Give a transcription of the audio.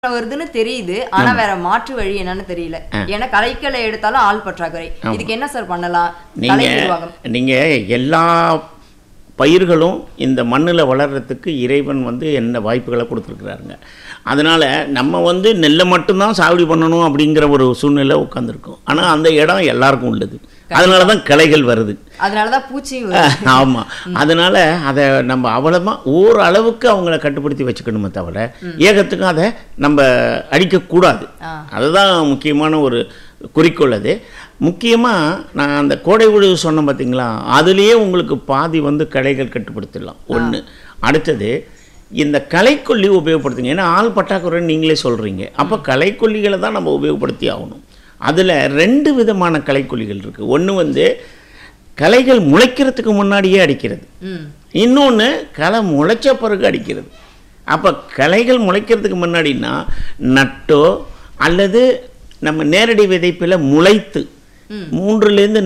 வருதுன்னு தெரியுது ஆனா வேற மாற்று வழி என்னன்னு தெரியல ஏன்னா கலைக்கலை எடுத்தாலும் ஆள் பற்றாக்குறை இதுக்கு என்ன சார் பண்ணலாம் கலை நிர்வாகம் நீங்கள் நீங்கள் எல்லா பயிர்களும் இந்த மண்ணில் வளர்கிறதுக்கு இறைவன் வந்து என்ன வாய்ப்புகளை கொடுத்துருக்குறாருங்க அதனால் நம்ம வந்து நெல்லை மட்டும்தான் சாகுபடி பண்ணணும் அப்படிங்கிற ஒரு சூழ்நிலை உட்காந்துருக்கோம் ஆனால் அந்த இடம் எல்லாருக்கும் உள்ளது அதனால தான் கிளைகள் வருது அதனாலதான் பூச்சியும் வருது. ஆமாம் அதனால அதை நம்ம அவ்வளோமா ஓரளவுக்கு அவங்கள கட்டுப்படுத்தி வச்சுக்கணுமே தவிர ஏகத்துக்கும் அதை நம்ம அடிக்கக்கூடாது ஆ. அதுதான் முக்கியமான ஒரு குறிக்கோள் அது முக்கியமாக நான் அந்த கோடை உழவு சொன்னேன் பார்த்தீங்களா அதுலேயே உங்களுக்கு பாதி வந்து களைகள் கட்டுப்படுத்திடலாம் ஒன்று அடுத்தது இந்த களைக்கொல்லி உபயோகப்படுத்துங்க ஏன்னா ஆள் பற்றாக்குறைன்னு நீங்களே சொல்கிறீங்க அப்போ களைக்கொல்லிகளை தான் நம்ம உபயோகப்படுத்தி ஆகணும் அதில் ரெண்டு விதமான களைக்கொல்லிகள் இருக்குது ஒன்று வந்து களைகள் முளைக்கிறதுக்கு முன்னாடியே அடிக்கிறது ம் இன்னொன்று களை முளைச்ச பிறகு அடிக்கிறது அப்போ களைகள் முளைக்கிறதுக்கு முன்னாடின்னா நட்டோ அல்லது நம்ம நேரடி விதைப்பில் முளைத்து மூன்றுலேருந்து